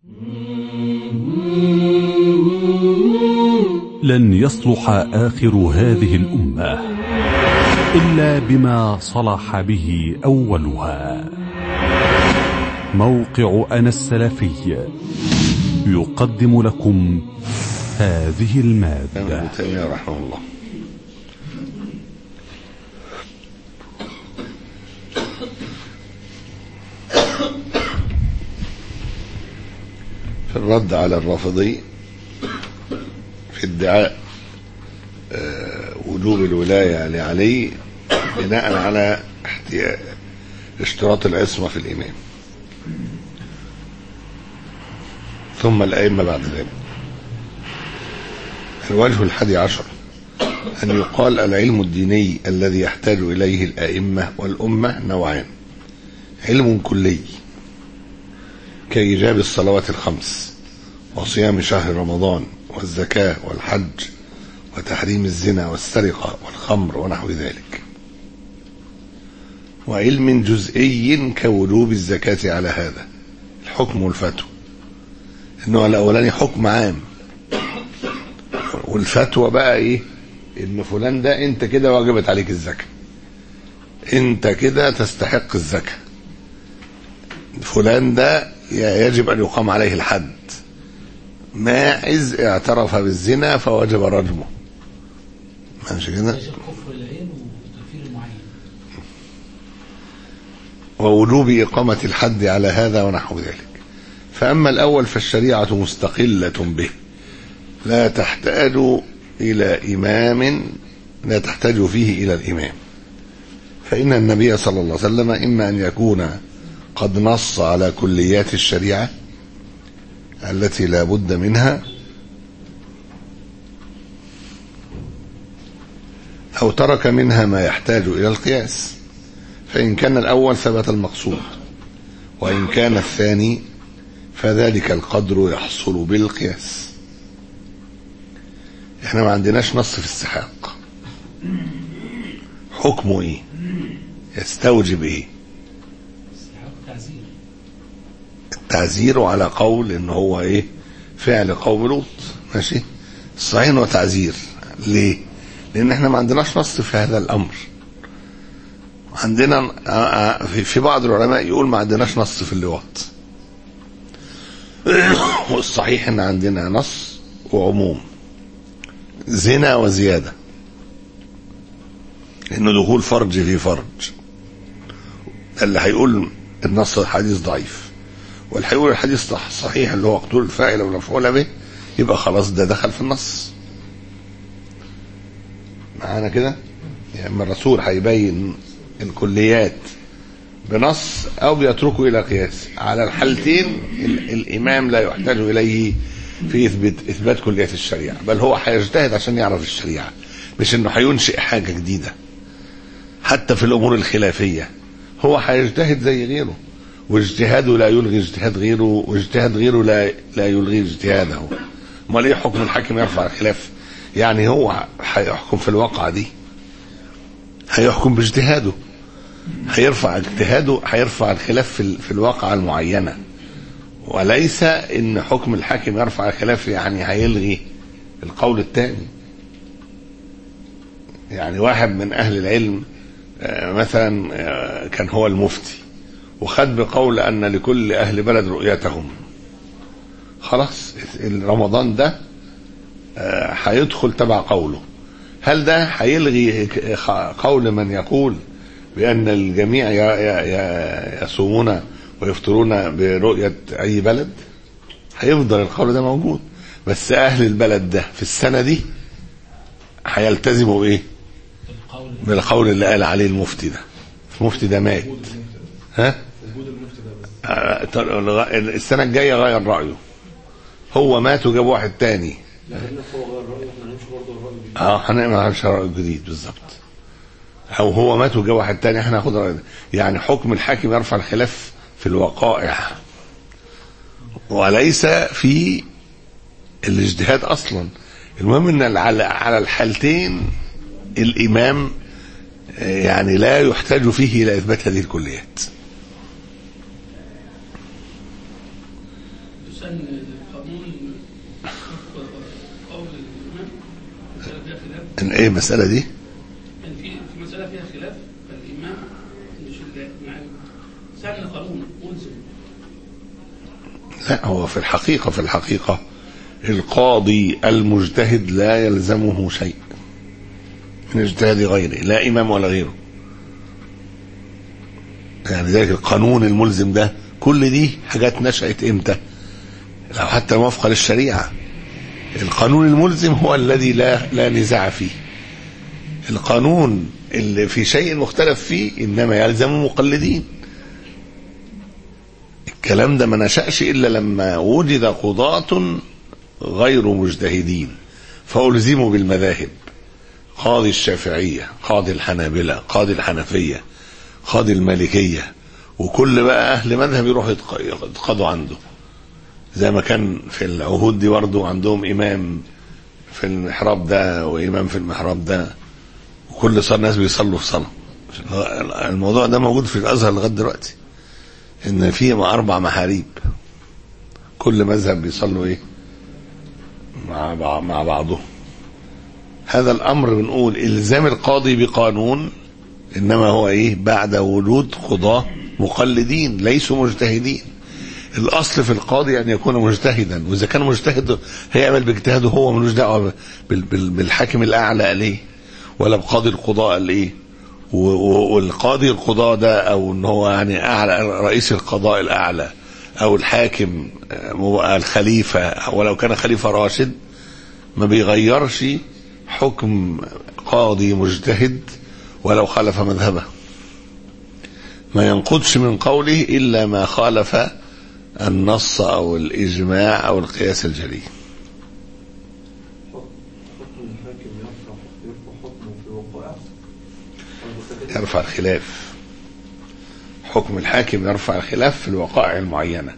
لن يصلح آخر هذه الأمة إلا بما صلح به أولها موقع أنا السلفي يقدم لكم هذه المادة ابن تيمية رحمه الله في الرد على الرافضي في ادعاء آه، وجوب الولاية لعلي بناء على احتياج اشتراط العصمة في الإمام ثم الأئمة بعد ذلك الوجه الحادي عشر أن يقال العلم الديني الذي يحتاج إليه الأئمة والأمة نوعان علم كلي كإيجاب الصلوات الخمس وصيام شهر رمضان والزكاة والحج وتحريم الزنا والسرقة والخمر ونحو ذلك وعلم جزئي كوجوب الزكاة على هذا الحكم والفتوى انه الاولاني حكم عام والفتوى بقى ايه ان فلان ده انت كده واجبت عليك الزكاة انت كده تستحق الزكاة فلان ده يجب ان يقام عليه الحد ماعز اعترف بالزنا فوجب رجمه ماشي كده يجب كفر العين وتكفير المعين ووجوب إقامة الحد على هذا ونحو ذلك فأما الأول فالشريعة مستقلة به لا تحتاج إلى إمام لا تحتاج فيه إلى الإمام فإن النبي صلى الله عليه وسلم إما أن يكون قد نص على كليات الشريعة التي لا بد منها أو ترك منها ما يحتاج إلى القياس فإن كان الأول ثبت المقصود وإن كان الثاني فذلك القدر يحصل بالقياس احنا ما عندناش نص في السحاق حكمه ايه يستوجب ايه استحقاق تعزير التعزير على قول ان هو ايه فعل قوم لوط ماشي الصحيح انه تعزير ليه لان احنا ما عندناش نص في هذا الامر عندنا آه، آه، في- في بعض العلماء يقول ما عندناش نص في اللواط والصحيح ان عندنا نص وعموم زنا وزياده انه دخول فرج في فرج ده اللي هيقول النص الحديث ضعيف واللي هيقول الحديث صح صحيح اللي هو قتول الفاعل والمفعول به يبقى خلاص ده دخل في النص معانا كده يا اما الرسول هيبين الكليات بنص او بيتركه الى قياس على الحالتين ال- الامام لا يحتاج اليه في اثبات اثبات كليات الشريعه بل هو هيجتهد عشان يعرف الشريعه مش انه هينشئ حاجه جديده حتى في الامور الخلافيه هو هيجتهد زي غيره واجتهاده لا يلغي اجتهاد غيره واجتهاد غيره لا لا يلغي اجتهاده امال ايه حكم الحاكم يرفع الخلاف يعني هو هيحكم في الواقعه دي هيحكم باجتهاده هيرفع اجتهاده هيرفع الخلاف في, ال- في الواقعة المعينة وليس ان حكم الحاكم يرفع الخلاف يعني هيلغي القول الثاني يعني واحد من اهل العلم آه، مثلا آه، كان هو المفتي وخد بقول ان لكل اهل بلد رؤيتهم خلاص رمضان ده آه، هيدخل تبع قوله هل ده هيلغي ك- قول من يقول بأن الجميع ي- ي- ي- يصومون ويفطرون برؤية أي بلد هيفضل القول ده موجود بس أهل البلد ده في السنة دي هيلتزموا بإيه؟ القول بالقول اللي قال عليه المفتي ده المفتي ده مات ها؟ آه، تر- الغ- السنة الجاية غير رأيه هو مات وجاب واحد تاني اه هنعمل رأي جديد بالظبط او هو مات وجا واحد تاني احنا هناخد رأي ده. يعني حكم الحاكم يرفع الخلاف في الوقائع وليس في الاجتهاد اصلا المهم ان على على الحالتين الامام آه، يعني لا يحتاج فيه الى اثبات هذه الكليات يسن القانون قول الإمام مسألة فيها خلاف إن ايه المسألة دي كان في في مسألة فيها خلاف فالإمام مش ال- يعني سن قانون ملزم لا هو في الحقيقة في الحقيقة القاضي المجتهد لا يلزمه شيء من اجتهاد غيره لا إمام ولا غيره يعني ذلك القانون الملزم ده كل دي حاجات نشأت امتى لو حتى موافقة للشريعة القانون الملزم هو الذي لا لا نزاع فيه القانون اللي في شيء مختلف فيه انما يلزم المقلدين الكلام ده ما نشأش إلا لما وجد قضاة غير مجتهدين فألزموا بالمذاهب قاضي الشافعية قاضي الحنابلة قاضي الحنفية قاضي المالكية وكل بقى أهل مذهب يروحوا يتق- يتقاضوا عنده زي ما كان في العهود دي برضه عندهم إمام في المحراب ده وإمام في المحراب ده وكل صلاة الناس بيصلوا في صلاة الموضوع ده موجود في الأزهر لغاية دلوقتي ان في اربع محاريب كل مذهب بيصلوا ايه مع بع- مع بعضهم هذا الامر بنقول الزام القاضي بقانون انما هو ايه بعد وجود قضاة مقلدين ليسوا مجتهدين الاصل في القاضي ان يكون مجتهدا واذا كان مجتهد هيعمل باجتهاده هو ملوش دعوه بال- بال- بالحاكم الاعلى قال ايه ولا بقاضي القضاء قال ايه و- و- والقاضي القضاء ده او ان هو يعني اعلى رئيس القضاء الاعلى او الحاكم آه، مو- الخليفه ولو كان خليفه راشد ما بيغيرش حكم قاضي مجتهد ولو خالف مذهبه ما ينقضش من قوله الا ما خالف النص او الاجماع او القياس الجلي حكم الحاكم يرفع يرفع حكمه في وقائع يرفع الخلاف حكم الحاكم يرفع الخلاف في الوقائع المعينة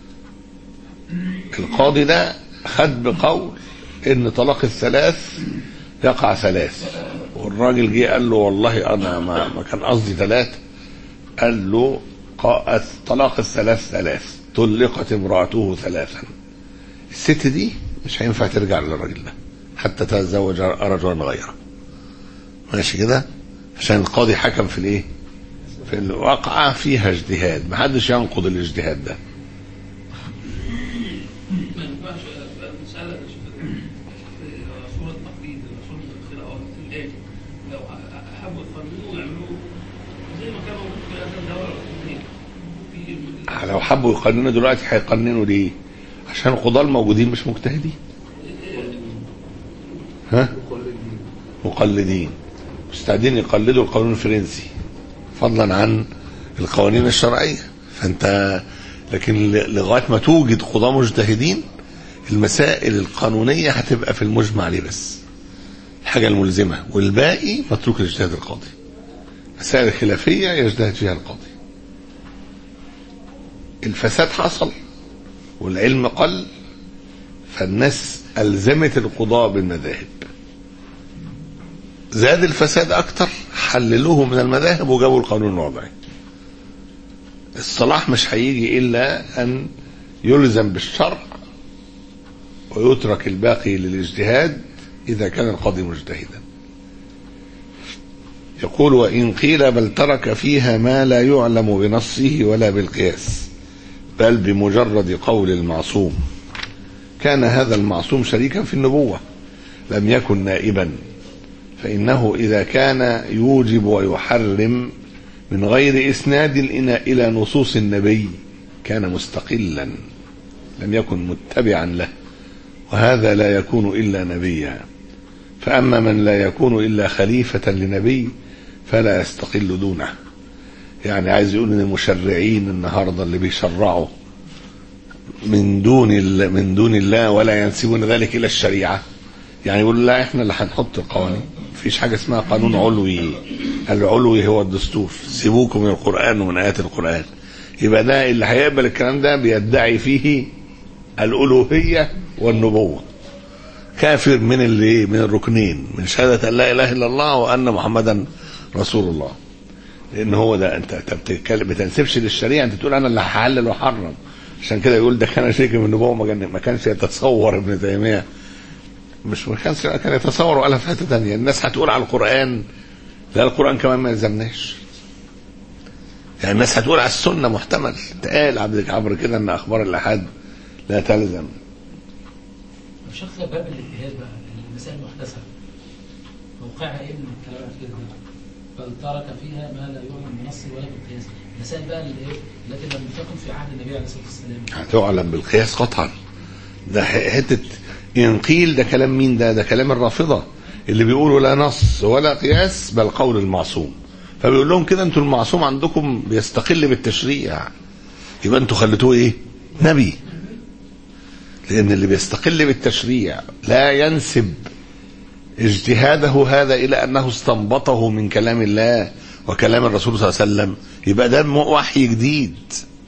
القاضي ده خد بقول ان طلاق الثلاث يقع ثلاث والراجل جه قال له والله انا ما, ما كان قصدي ثلاث قال له قا- طلاق الثلاث ثلاث طلقت امرأته ثلاثا الست دي مش هينفع ترجع للراجل ده حتى تتزوج رجلا غيره ماشي كده عشان القاضي حكم في الايه في الواقعة فيها اجتهاد محدش ينقض الاجتهاد ده ما ينفعش المسألة في صورة تقليد صورة الخلاف الآتي لو حبوا يقننوا ويعملوه زي ما كان موجود في آخر الدولة العثمانية في لو حبوا يقننوا دلوقتي هيقننوا ليه عشان القضاة الموجودين مش مجتهدين ها مقلدين مقلدين مستعدين يقلدوا القانون الفرنسي فضلا عن القوانين الشرعية فانت لكن ل- لغاية ما توجد قضاة مجتهدين المسائل القانونية هتبقى في المجمع عليه بس الحاجة الملزمة والباقي متروك لاجتهاد القاضي مسائل خلافية يجتهد فيها القاضي الفساد حصل والعلم قل فالناس ألزمت القضاء بالمذاهب زاد الفساد أكتر حللوه من المذاهب وجابوا القانون الوضعي الصلاح مش هيجي إلا أن يلزم بالشرع ويترك الباقي للاجتهاد إذا كان القاضي مجتهدا يقول وإن قيل بل ترك فيها ما لا يعلم بنصه ولا بالقياس بل بمجرد قول المعصوم كان هذا المعصوم شريكا في النبوة لم يكن نائبا فإنه إذا كان يوجب ويحرم من غير إسناد إلى إلى نصوص النبي كان مستقلا لم يكن متبعا له وهذا لا يكون إلا نبيا فأما من لا يكون إلا خليفة لنبي فلا يستقل دونه يعني عايز يقول ان المشرعين النهارده اللي بيشرعوا من دون ال- من دون الله ولا ينسبون ذلك الى الشريعه يعني يقول لا احنا اللي هنحط القوانين مفيش حاجه اسمها قانون علوي العلوي هو الدستور سيبوكم من القران ومن ايات القران يبقى ده اللي هيقبل الكلام ده بيدعي فيه الالوهيه والنبوه كافر من اللي من الركنين من شهاده ان لا اله الا الله وان محمدا رسول الله لان هو ده انت انت بتتكلم بتنسبش للشريعه انت تقول انا اللي هحلل واحرم عشان كده يقول ده كان شريك من النبوة ما كان- ما كانش يتصور ابن تيمية مش ما كانش كان يتصور ولا في حتة تانية الناس هتقول على القرآن لا القرآن كمان ما يلزمناش يعني الناس هتقول على السنة محتمل تقال عبد عمرو كده ان اخبار الاحاد لا تلزم شيخ باب الاجتهاد بقى المسائل المحدثه موقعها ايه من الكلام كده بل ترك فيها ما لا يعلم بنص ولا بالقياس المسائل بقى اللي ايه التي لم تكن في عهد النبي عليه الصلاه والسلام هتعلم بالقياس قطعا ده ح- حته ان قيل ده كلام مين ده ده كلام الرافضه اللي بيقولوا لا نص ولا قياس بل قول المعصوم فبيقول لهم كده انتوا المعصوم عندكم بيستقل بالتشريع يبقى انتوا خليتوه ايه نبي لان اللي بيستقل بالتشريع لا ينسب اجتهاده هذا الى انه استنبطه من كلام الله وكلام الرسول صلى الله عليه وسلم يبقى ده م- وحي جديد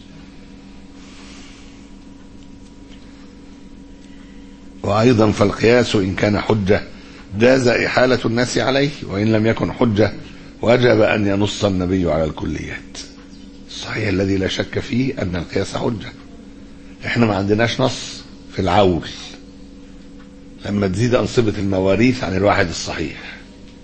وأيضا فالقياس إن كان حجة جاز إحالة الناس عليه وإن لم يكن حجة وجب أن ينص النبي على الكليات الصحيح الذي لا شك فيه أن القياس حجة إحنا ما عندناش نص في العول لما تزيد أنصبة المواريث عن الواحد الصحيح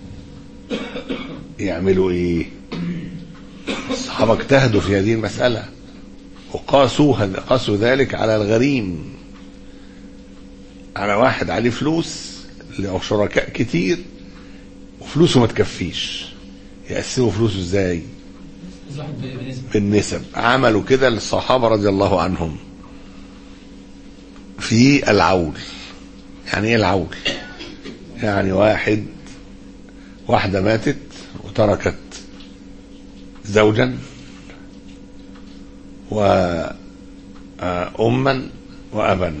يعملوا إيه الصحابة اجتهدوا في هذه المسألة وقاسوا قاسوا ذلك على الغريم على واحد عليه فلوس له شركاء كتير وفلوسه ما تكفيش يقسموا فلوسه ازاي كل واحد بنسبه بالنسب عملوا كده للصحابة رضي الله عنهم في العول يعني ايه العول يعني واحد واحدة ماتت وتركت زوجا وأما وأبا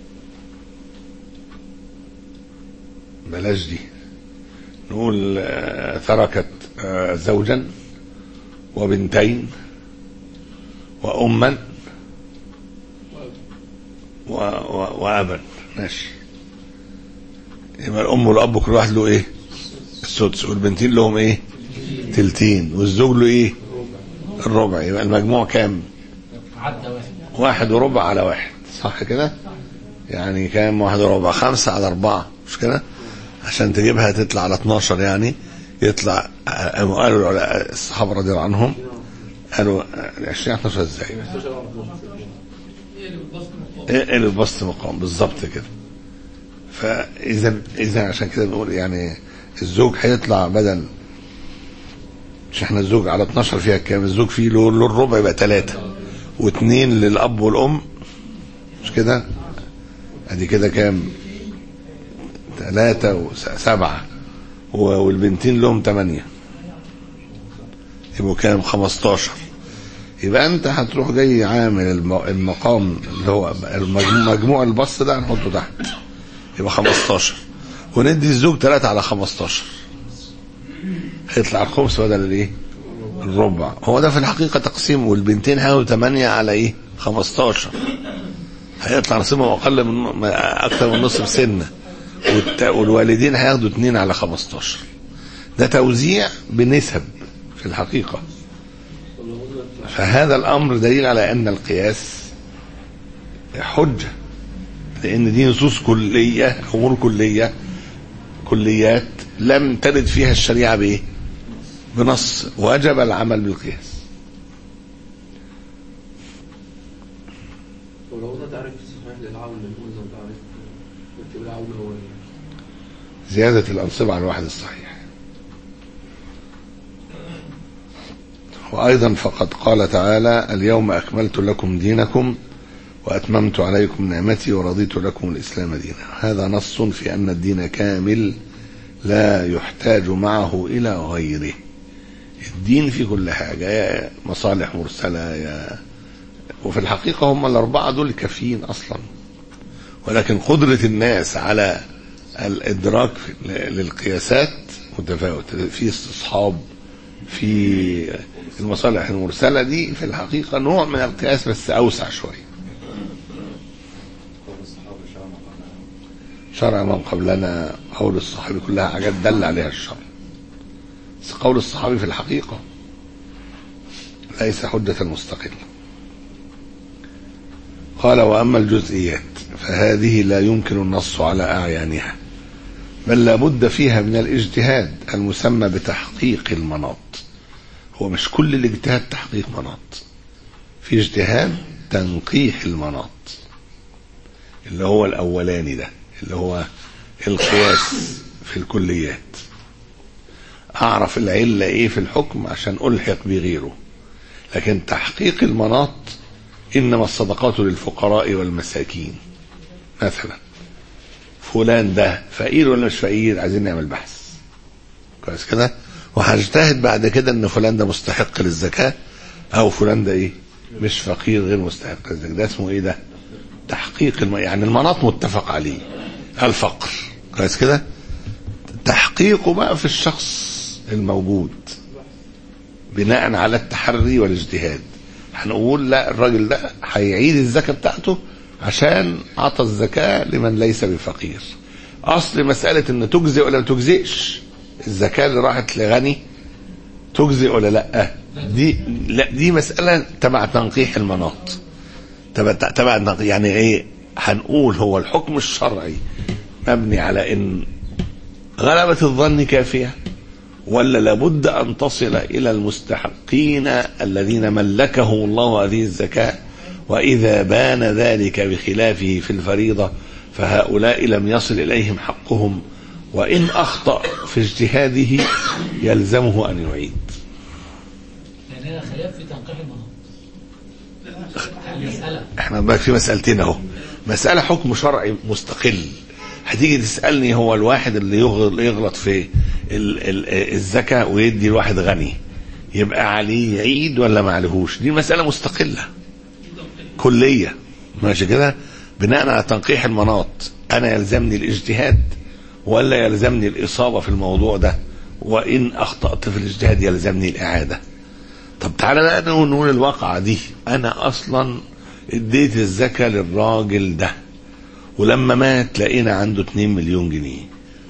بلاش دي نقول آه، تركت آه، زوجا وبنتين وأما و... و... وأبا ماشي يبقى الأم والأب كل واحد له إيه؟ السدس والبنتين لهم إيه؟ تلتين والزوج له إيه؟ الربع يبقى المجموع كام؟ عدى واحد واحد وربع على واحد صح كده؟ يعني كام واحد وربع خمسة على أربعة مش كده؟ عشان تجيبها تطلع على 12 يعني يطلع قاموا قالوا العلماء- الصحابة رضي الله عنهم قالوا 20 12 ازاي؟ هي اللي بتبسط المقام ايه البسط مقام بالظبط كده فاذا اذا عشان كده بنقول يعني الزوج هيطلع بدل مش احنا الزوج على 12 فيها كام الزوج فيه له له الربع يبقى ثلاثة واثنين للاب والام مش كده ادي كده كام ثلاثة وسبعة والبنتين لهم ثمانية يبقوا كام 15 يبقى انت هتروح جاي عامل الم- المقام اللي هو المجموع مجموع البسط ده هنحطه تحت يبقى 15 وندي الزوج 3 على 15 هيطلع الخمس بدل الايه؟ الربع هو ده في الحقيقه تقسيم والبنتين هياخدوا 8 على ايه؟ 15 هيطلع نصيبهم اقل من ما- اكتر من نصف سنه والت- والوالدين هياخدوا 2 على 15 ده توزيع بنسب في الحقيقه فهذا الامر دليل على ان القياس حجه لان دي نصوص كليه امور كليه كليات لم ترد فيها الشريعه بايه؟ بنص وجب العمل بالقياس ولو قلنا تعريف صحيح للعون نقول لو تعريف نكتب العون هو ايه؟ زياده الانصبه على الواحد الصحيح وايضا فقد قال تعالى اليوم اكملت لكم دينكم واتممت عليكم نعمتي ورضيت لكم الاسلام دينا هذا نص في ان الدين كامل لا يحتاج معه الى غيره الدين في كل حاجه يا مصالح مرسله يا وفي الحقيقه هم الاربعه دول كافيين اصلا ولكن قدره الناس على الادراك للقياسات متفاوته في استصحاب في المصالح المرسله دي في الحقيقه نوع من القياس بس اوسع شويه شرع من قبلنا قول الصحابي كلها حاجات دل عليها الشرع بس قول الصحابي في الحقيقة ليس حجة مستقلة قال وأما الجزئيات فهذه لا يمكن النص على أعيانها بل لابد فيها من الاجتهاد المسمى بتحقيق المناط هو مش كل الاجتهاد تحقيق مناط في اجتهاد تنقيح المناط اللي هو الأولاني ده اللي هو القياس في الكليات أعرف العلة إيه في الحكم عشان ألحق بغيره لكن تحقيق المناط إنما الصدقات للفقراء والمساكين مثلا فلان ده فقير ولا مش فقير عايزين نعمل بحث كويس كده وهجتهد بعد كده ان فلان ده مستحق للزكاة او فلان ده ايه مش فقير غير مستحق للزكاة ده اسمه ايه ده تحقيق الم... يعني المناط متفق عليه الفقر كويس كده تحقيقه بقى في الشخص الموجود بناء على التحري والاجتهاد هنقول لا الراجل ده هيعيد الزكاة بتاعته عشان عطى الزكاة لمن ليس بفقير أصل مسألة إن تجزئ ولا ما تجزئش الزكاة اللي راحت لغني تجزئ ولا لا دي لا دي مسألة تبع تنقيح المناط تبع تبع التنقيح. يعني ايه هنقول هو الحكم الشرعي مبني على ان غلبة الظن كافية ولا لابد أن تصل إلى المستحقين الذين ملكهم الله هذه الزكاة وإذا بان ذلك بخلافه في الفريضة فهؤلاء لم يصل إليهم حقهم وإن أخطأ في اجتهاده يلزمه أن يعيد يعني هنا خلاف في تنقيح المناط المسألة احنا بقى في مسألتين اهو مسألة حكم شرعي مستقل هتيجي تسألني هو الواحد اللي يغلط, يغلط في ال- ال- الزكاة ويدي الواحد غني يبقى عليه يعيد ولا ما عليهوش دي مسألة مستقلة كلية ماشي كده بناء على تنقيح المناط انا يلزمني الاجتهاد ولا يلزمني الاصابة في الموضوع ده وان اخطأت في الاجتهاد يلزمني الاعادة طب تعالى بقى نقول نقول الواقعة دي انا اصلا اديت الزكاة للراجل ده ولما مات لقينا عنده 2 مليون جنيه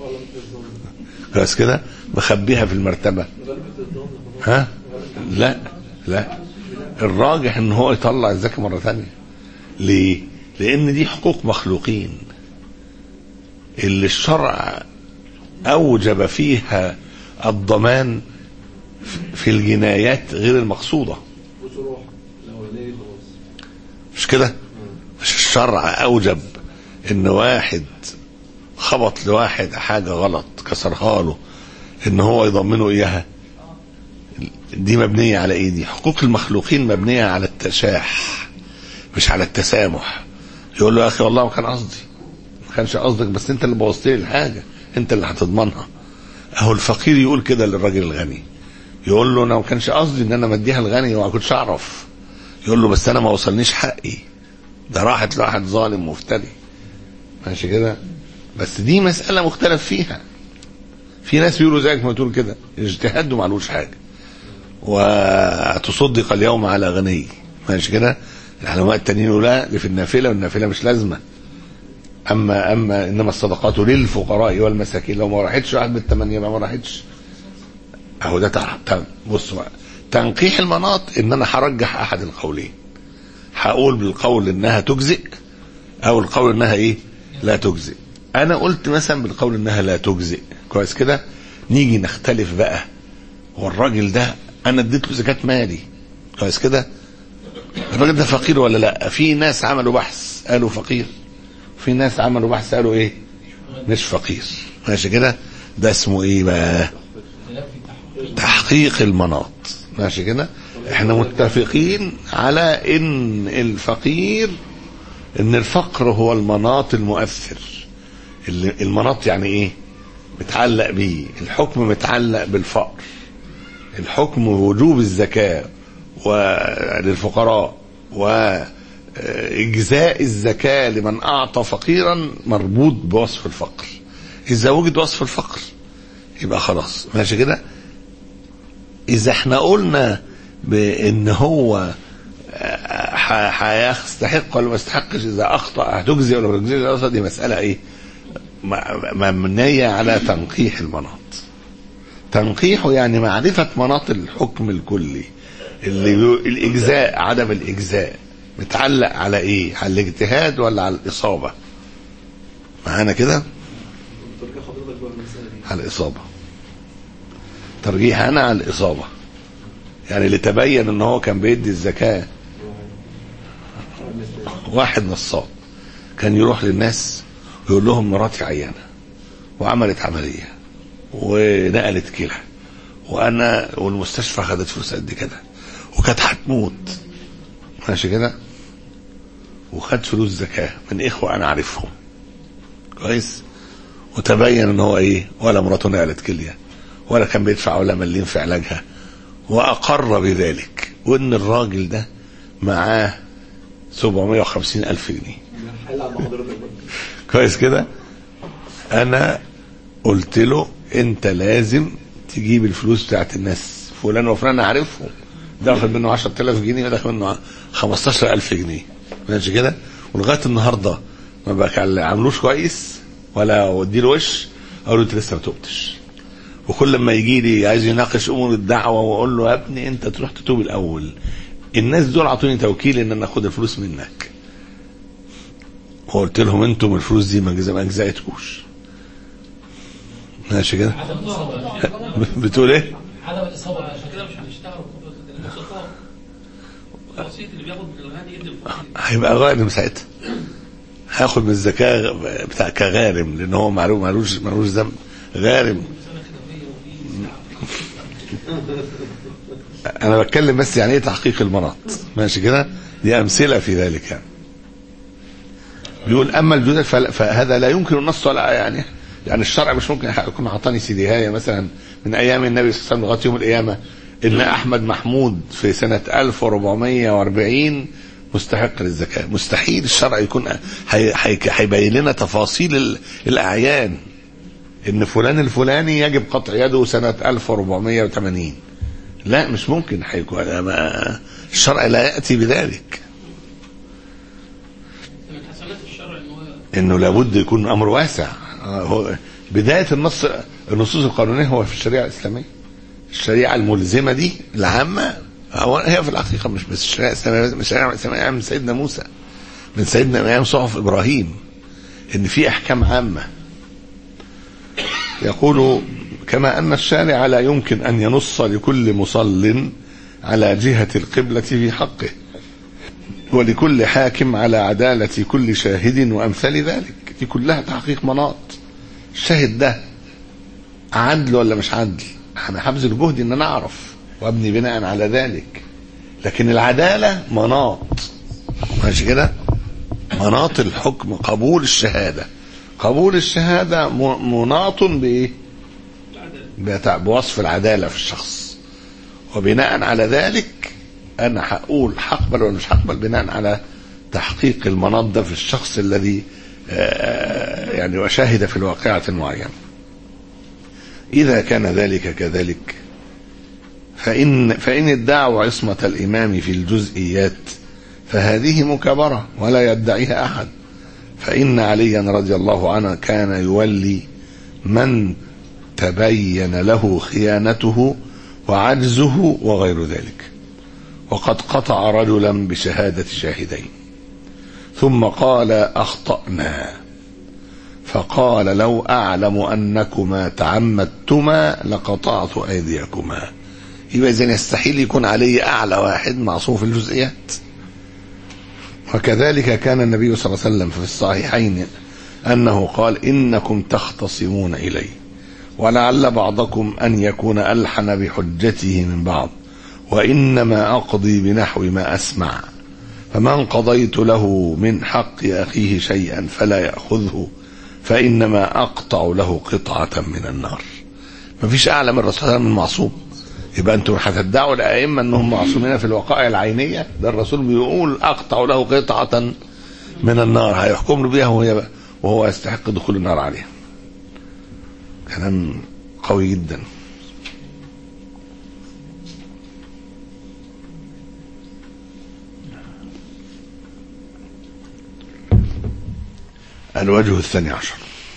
بس كده بخبيها في المرتبة ها لا لا الراجح ان هو يطلع الزكاة مرة ثانية ليه لان دي حقوق مخلوقين اللي الشرع اوجب فيها الضمان في الجنايات غير المقصوده وتروح الاولاني خلاص مش كده مش الشرع اوجب ان واحد خبط لواحد حاجة غلط كسرها له ان هو يضمنه اياها دي مبنية على ايه دي حقوق المخلوقين مبنية على التشاح مش على التسامح يقول له يا اخي والله ما كان قصدي ما كانش قصدك بس انت اللي بوظت لي الحاجة انت اللي هتضمنها اهو الفقير يقول كده للراجل الغني يقول له انا ما كانش قصدي ان انا مديها الغني وما كنتش اعرف يقول له بس انا ما وصلنيش حقي ده راحت لواحد ظالم مفتري ماشي كده بس دي مسألة مختلف فيها في ناس بيقولوا زيك ما تقول كده اجتهاد ومعلوش حاجة وتصدق اليوم على غني ماشي كده العلماء التانيين يقولوا لا دي في النافلة والنافلة مش لازمة اما اما انما الصدقات للفقراء والمساكين لو ما راحتش واحد بالثمانية يبقى ما راحتش اهو ده تع- تع- بص بقى تنقيح المناط ان انا هرجح احد القولين هقول بالقول انها تجزئ او القول انها ايه لا تجزئ انا قلت مثلا بالقول انها لا تجزئ كويس كده نيجي نختلف بقى هو الراجل ده انا اديت له زكاه مالي كويس كده الراجل ده فقير ولا لا في ناس عملوا بحث قالوا فقير في ناس عملوا بحث قالوا ايه مش فقير ماشي كده ده اسمه ايه بقى خلاف في تحقيق تحقيق المناط ماشي كده احنا متفقين على ان الفقير ان الفقر هو المناط المؤثر اللي- المناط يعني ايه متعلق بيه الحكم متعلق بالفقر الحكم وجوب الزكاة وللفقراء وإجزاء الزكاة لمن أعطى فقيرا مربوط بوصف الفقر إذا وجد وصف الفقر يبقى خلاص ماشي كده اذا احنا قلنا بان هو آه، ح- هيستحق ولا ما يستحقش اذا اخطا هتجزي ولا ما تجزيش اصلا دي مساله ايه م- مبنيه على تنقيح المناط تنقيحه يعني معرفه مناط الحكم الكلي اللي بيقول الاجزاء عدم الاجزاء متعلق على ايه على الاجتهاد ولا على الاصابه معانا كده ترجع حضرتك بقى المسألة دي على الاصابه ترجيح انا على الاصابه يعني اللي تبين ان هو كان بيدي الزكاه واحد نصاب كان يروح للناس ويقول لهم مراتي عيانه وعملت عمليه ونقلت كلى وانا والمستشفى خدت فلوس قد كده وكانت هتموت ماشي كده وخد فلوس زكاه من اخوه انا عارفهم كويس وتبين ان هو ايه ولا مراته نقلت كليه ولا كان بيدفع ولا مليم في علاجها واقر بذلك وان الراجل ده معاه 750 الف جنيه حل عند حضرتك بقى كويس كده انا قلت له انت لازم تجيب الفلوس بتاعت الناس فلان وفلان عارفهم ده واخد منه 10000 جنيه وده واخد منه 15000 جنيه ماشي كده ولغايه النهارده ما بقى عملوش كويس ولا ودي له وش اقول له انت لسه ما تبتش وكل ما يجي لي عايز يناقش امور الدعوه واقول له يا ابني انت تروح تتوب الاول الناس دول اعطوني توكيل ان انا اخد الفلوس منك وقلت لهم انتم الفلوس دي ما جز- ما اجزأتكوش ماشي كده عدم الاصابه بتقول ايه عدم الاصابه عشان كده مش هنشتغل الوسطاء الوسيط اللي بياخد من الغني يدي الفقير هيبقى غانم ساعتها هاخد من الزكاه بتاع كغارم لان هو معلوم مالوش مالوش ذنب غارم سنه خلافيه وفي انا بتكلم بس يعني ايه تحقيق المناط ماشي كده دي امثله في ذلك يعني بيقول اما الجدد فل- فهذا لا يمكن النص ولا يعني يعني الشرع مش ممكن يكون اعطاني سيدي هايه مثلا من ايام النبي صلى الله عليه وسلم لغايه يوم القيامه ان احمد محمود في سنه 1440 مستحق للزكاه مستحيل الشرع يكون هي- هي- هيبين لنا تفاصيل ال- الاعيان ان فلان الفلاني يجب قطع يده سنه 1480 لا مش ممكن هيكون ما- الشرع لا ياتي بذلك من حسنات الشرع ان هو انه لابد يكون امر واسع آه، هو بدايه النص النصوص القانونيه هو في الشريعه الاسلاميه الشريعه الملزمه دي العامه هو هي في الحقيقه مش بس الشريعه الاسلاميه مش الشريعه الاسلاميه من سيدنا موسى من سيدنا ايام صحف ابراهيم ان في احكام عامه يقول كما ان الشارع لا يمكن ان ينص لكل مصل على جهه القبله في حقه ولكل حاكم على عدالة كل شاهد وأمثال ذلك دي كلها تحقيق مناط الشاهد ده عدل ولا مش عدل انا هبذل جهدي ان انا اعرف وابني بناء على ذلك لكن العدالة مناط ماشي كده مناط الحكم قبول الشهادة قبول الشهادة م- مناط بإيه بتاع- بوصف العدالة في الشخص وبناء على ذلك انا هقول هقبل ولا مش هقبل بناء على تحقيق المناط ده في الشخص الذي آه، يعني وشاهد في الواقعة المعينة إذا كان ذلك كذلك فإن فإن ادعوا عصمة الإمام في الجزئيات فهذه مكابرة ولا يدعيها أحد فإن عليا رضي الله عنه كان يولي من تبين له خيانته وعجزه وغير ذلك وقد قطع رجلا بشهادة شاهدين ثم قال أخطأنا فقال لو أعلم أنكما تعمدتما لقطعت أيديكما يبقى إذن يستحيل يكون علي أعلى واحد معصوم في الجزئيات وكذلك كان النبي صلى الله عليه وسلم في الصحيحين أنه قال إنكم تختصمون إلي ولعل بعضكم أن يكون ألحن بحجته من بعض وإنما أقضي بنحو ما أسمع فمن قضيت له من حق أخيه شيئا فلا يأخذه فإنما أقطع له قطعة من النار مفيش أعلى من الرسول صلى الله عليه وسلم من معصوم يبقى أنتم هتدعوا الأئمة أنهم معصومين في الوقائع العينية ده الرسول بيقول أقطع له قطعة من النار هيحكم له بيها وهي وهو يستحق دخول النار عليها كلام قوي جدا الوجه الثاني عشر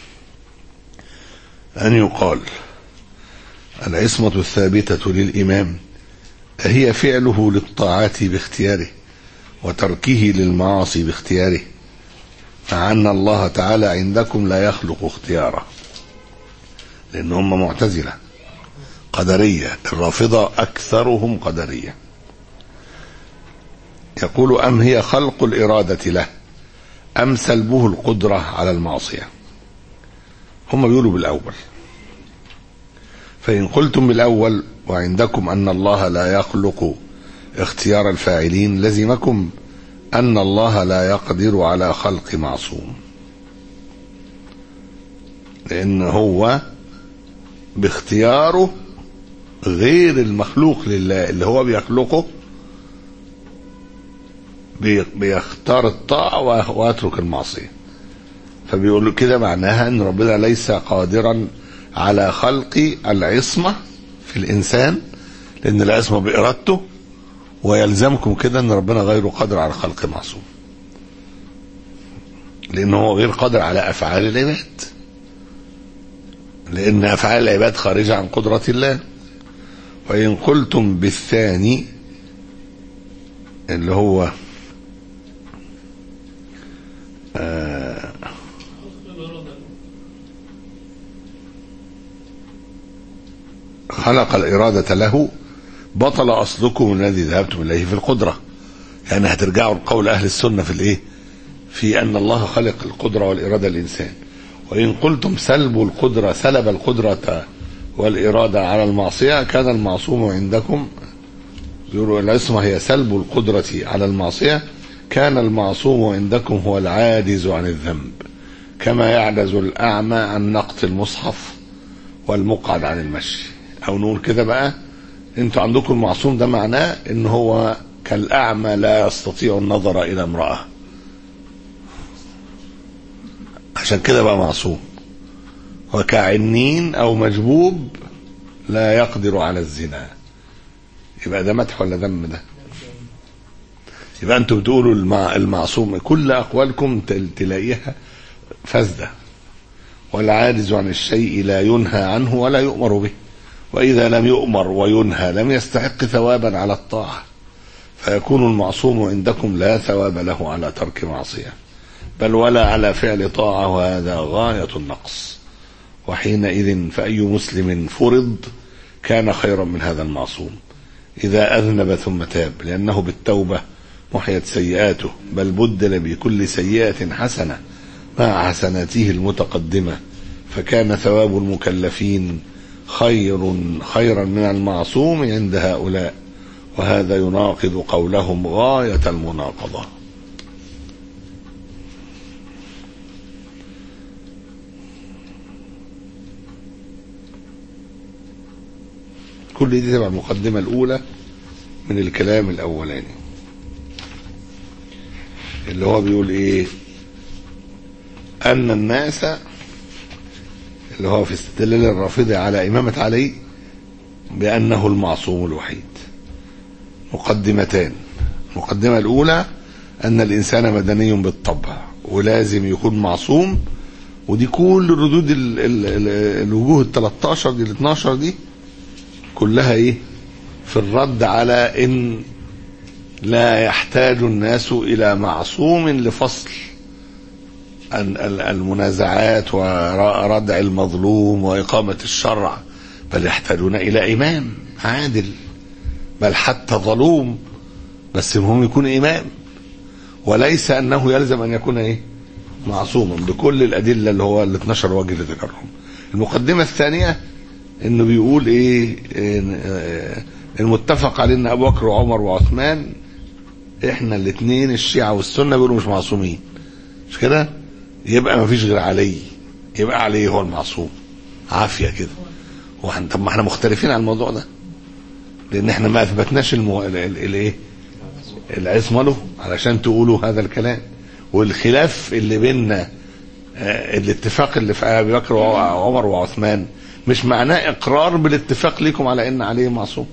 أن يقال العصمة الثابتة للإمام هي فعله للطاعات باختياره وتركه للمعاصي باختياره مع أن الله تعالى عندكم لا يخلق اختياره لأن هم معتزلة قدرية الرافضة أكثرهم قدرية يقول أم هي خلق الإرادة له أم سلبه القدرة على المعصية هم بيقولوا بالأول فإن قلتم بالأول وعندكم أن الله لا يخلق اختيار الفاعلين لزمكم أن الله لا يقدر على خلق معصوم لأن هو باختياره غير المخلوق لله اللي هو بيخلقه بي- بيختار الطاعة ويترك المعصية فبيقولوا كده معناها ان ربنا ليس قادرا على خلق العصمة في الانسان لان العصمة بارادته ويلزمكم كده ان ربنا غير قادر على خلق معصوم لانه هو غير قادر على افعال العباد لان افعال العباد خارجة عن قدرة الله وان قلتم بالثاني اللي هو خلق الإرادة له بطل أصلكم الذي ذهبتم إليه في القدرة يعني هترجعوا لقول أهل السنة في الإيه في أن الله خلق القدرة والإرادة الإنسان وإن قلتم سلب القدرة سلب القدرة والإرادة على المعصية كان المعصوم عندكم يقولوا العصمة هي سلب القدرة على المعصية كان المعصوم عندكم هو العاجز عن الذنب كما يعجز الأعمى عن نقط المصحف والمقعد عن المشي أو نقول كده بقى انتوا عندكم المعصوم ده معناه ان هو كالأعمى لا يستطيع النظر إلى امرأة عشان كده بقى معصوم وكعنين أو مجبوب لا يقدر على الزنا يبقى ده مدح ولا ذم ده يبقى انتوا بتقولوا المع... المعصوم كل اقوالكم تل- تلاقيها فاسده والعاجز عن الشيء لا ينهى عنه ولا يؤمر به واذا لم يؤمر وينهى لم يستحق ثوابا على الطاعه فيكون المعصوم عندكم لا ثواب له على ترك معصيه بل ولا على فعل طاعه وهذا غايه النقص وحينئذ فاي مسلم فرض كان خيرا من هذا المعصوم إذا أذنب ثم تاب لأنه بالتوبة محيت سيئاته بل بدل بكل سيئة حسنة مع حسناته المتقدمة فكان ثواب المكلفين خير خيرا من المعصوم عند هؤلاء وهذا يناقض قولهم غاية المناقضة كل دي تبع المقدمة الأولى من الكلام الأولاني اللي هو بيقول إيه أن الناس اللي هو في استدلال الرافضة على إمامة علي بأنه المعصوم الوحيد مقدمتان المقدمة الأولى أن الإنسان مدني بالطبع ولازم يكون معصوم ودي كل ردود ال ال ال الوجوه ال 13 دي ال 12 دي كلها ايه في الرد على ان لا يحتاج الناس الى معصوم لفصل ال- ال- المنازعات وردع المظلوم واقامه الشرع بل يحتاجون الى امام عادل بل حتى ظلوم بس المهم يكون امام وليس انه يلزم ان يكون ايه معصوما بكل الادله اللي هو ال 12 وجه اللي ذكرهم المقدمه الثانيه انه بيقول ايه إن- آه، المتفق عليه ان ابو بكر وعمر وعثمان احنا الاثنين الشيعة والسنة بيقولوا مش معصومين مش كده يبقى ما فيش غير علي يبقى علي هو المعصوم عافية كده وإحنا- طب ما احنا مختلفين على الموضوع ده لان احنا ما اثبتناش المو... ال- ال- الايه العصمة له علشان تقولوا هذا الكلام والخلاف اللي بيننا آه، الاتفاق اللي في ابي بكر وعمر وعثمان مش معناه اقرار بالاتفاق لكم على ان علي معصوم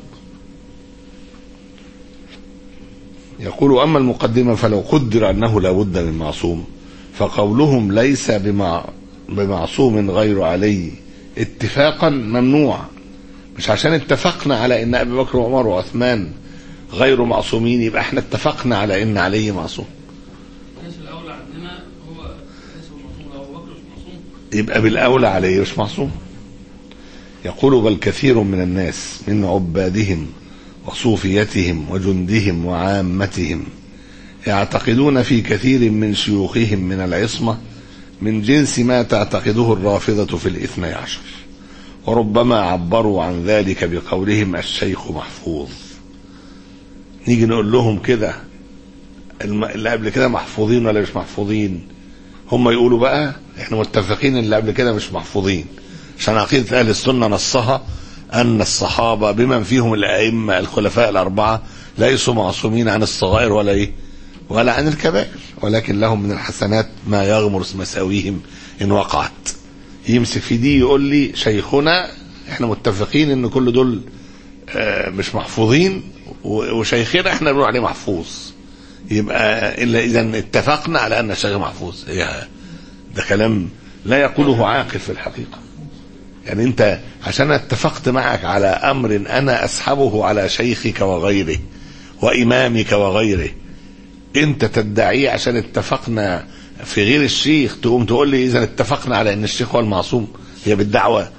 يقول اما المقدمه فلو قدر انه لا بد من معصوم فقولهم ليس بمع بمعصوم غير علي اتفاقا ممنوع مش عشان اتفقنا على ان ابي بكر وعمر وعثمان غير معصومين يبقى احنا اتفقنا على ان علي معصوم الناس الاولى عندنا هو ليس معصوم ابو بكر مش معصوم يبقى بالاولى علي مش معصوم يقول بل كثير من الناس من عبادهم وصوفيتهم وجندهم وعامتهم يعتقدون في كثير من شيوخهم من العصمة من جنس ما تعتقده الرافضة في الاثني عشر وربما عبروا عن ذلك بقولهم الشيخ محفوظ نيجي نقول لهم كده الم- اللي قبل كده محفوظين ولا مش محفوظين هم يقولوا بقى احنا متفقين اللي قبل كده مش محفوظين عشان عقيدة أهل السنة نصها أن الصحابة بمن فيهم الأئمة الخلفاء الأربعة ليسوا معصومين عن الصغائر ولا إيه ولا عن الكبائر ولكن لهم من الحسنات ما يغمر مساويهم إن وقعت يمسك في دي يقول لي شيخنا احنا متفقين ان كل دول آه، مش محفوظين و- وشيخنا احنا بنقول عليه محفوظ يبقى الا اذا اتفقنا على ان الشيخ محفوظ يا ده كلام لا يقوله عاقل في الحقيقه يعني انت عشان اتفقت معك على امر انا اسحبه على شيخك وغيره وامامك وغيره انت تدعيه عشان اتفقنا في غير الشيخ تقوم تقول لي اذا اتفقنا على ان الشيخ هو المعصوم هي بالدعوه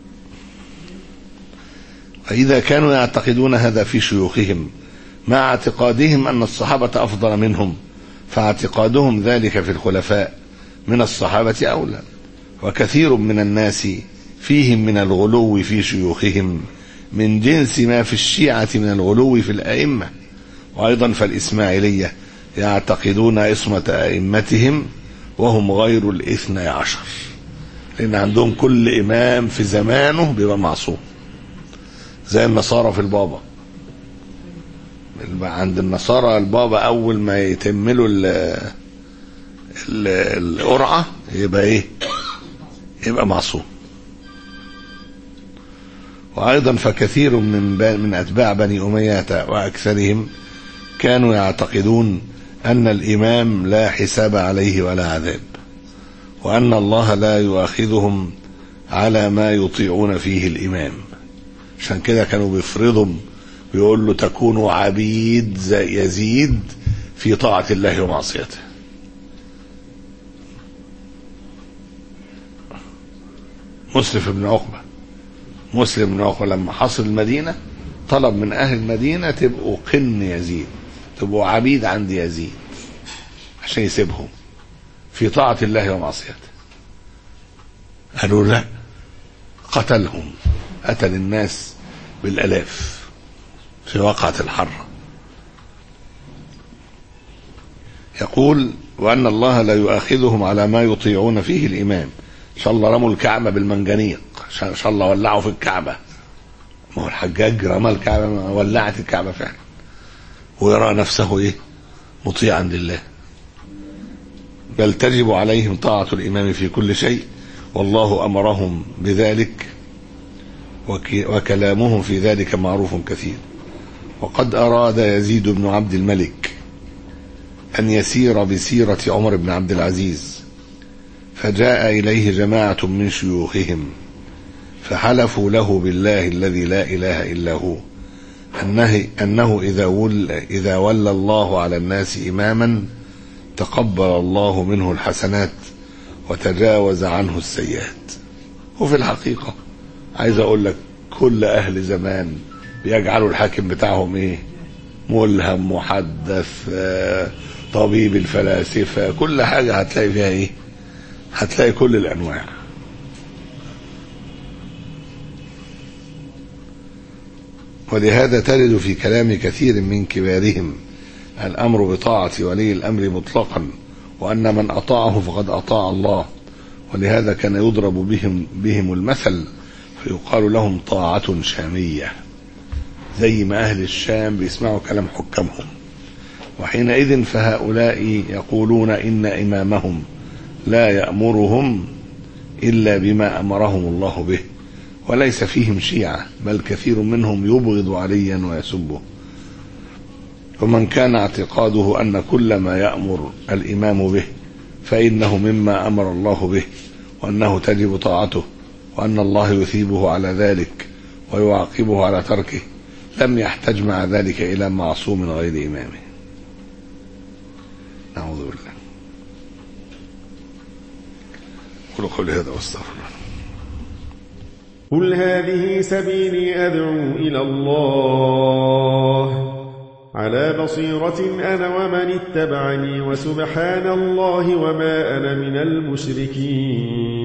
فاذا كانوا يعتقدون هذا في شيوخهم مع اعتقادهم ان الصحابه افضل منهم فاعتقادهم ذلك في الخلفاء من الصحابه اولى وكثير من الناس فيهم من الغلو في شيوخهم من جنس ما في الشيعه من الغلو في الائمه وايضا فالاسماعيليه يعتقدون عصمه ائمتهم وهم غير الاثني عشر لان عندهم كل امام في زمانه بيبقى معصوم زي النصارى في البابا عند النصارى البابا اول ما يتم له ال- ال- القرعه يبقى ايه يبقى معصوم وايضا فكثير من ب- من اتباع بني اميه واكثرهم كانوا يعتقدون ان الامام لا حساب عليه ولا عذاب وان الله لا يؤاخذهم على ما يطيعون فيه الامام عشان كده كانوا بيفرضهم بيقول له تكونوا عبيد زي يزيد في طاعة الله ومعصيته مسلم بن عقبة مسلم بن عقبة لما حصل المدينة طلب من أهل المدينة تبقوا قن يزيد تبقوا عبيد عند يزيد عشان يسيبهم في طاعة الله ومعصيته قالوا لا قتلهم قتل الناس بالآلاف في وقعة الحرة يقول وأن الله لا يؤاخذهم على ما يطيعون فيه الإمام إن شاء الله رموا الكعبة بالمنجنيق إن شاء الله ولعوا في الكعبة ما هو الحجاج رمى الكعبة ما ولعت الكعبة فعلا ويرى نفسه إيه مطيعا لله بل تجب عليهم طاعة الإمام في كل شيء والله أمرهم بذلك وك- وكلامهم في ذلك معروف كثير وقد أراد يزيد بن عبد الملك أن يسير بسيرة عمر بن عبد العزيز فجاء إليه جماعة من شيوخهم فحلفوا له بالله الذي لا إله إلا هو أنه, أنه إذا, ول إذا ولى الله على الناس إماما تقبل الله منه الحسنات وتجاوز عنه السيئات وفي الحقيقة عايز أقول لك كل أهل زمان بيجعلوا الحاكم بتاعهم إيه ملهم محدث آه، طبيب الفلاسفة كل حاجة هتلاقي فيها إيه هتلاقي كل الأنواع ولهذا تجد في كلام كثير من كبارهم الأمر بطاعة ولي الأمر مطلقا وأن من أطاعه فقد أطاع الله ولهذا كان يضرب بهم بهم المثل فيقال لهم طاعة شامية زي ما أهل الشام بيسمعوا كلام حكامهم وحينئذ فهؤلاء يقولون إن إمامهم لا يأمرهم إلا بما أمرهم الله به وليس فيهم شيعة بل كثير منهم يبغض عليا ويسبه ومن كان اعتقاده أن كل ما يأمر الإمام به فإنه مما أمر الله به وأنه تجب طاعته وأن الله يثيبه على ذلك ويعاقبه على تركه لم يحتج مع ذلك إلى معصوم غير إمامه نعوذ بالله قل قولي هذا واستغفر الله قل هذه سبيلي أدعو إلى الله على بصيرة أنا ومن اتبعني وسبحان الله وما أنا من المشركين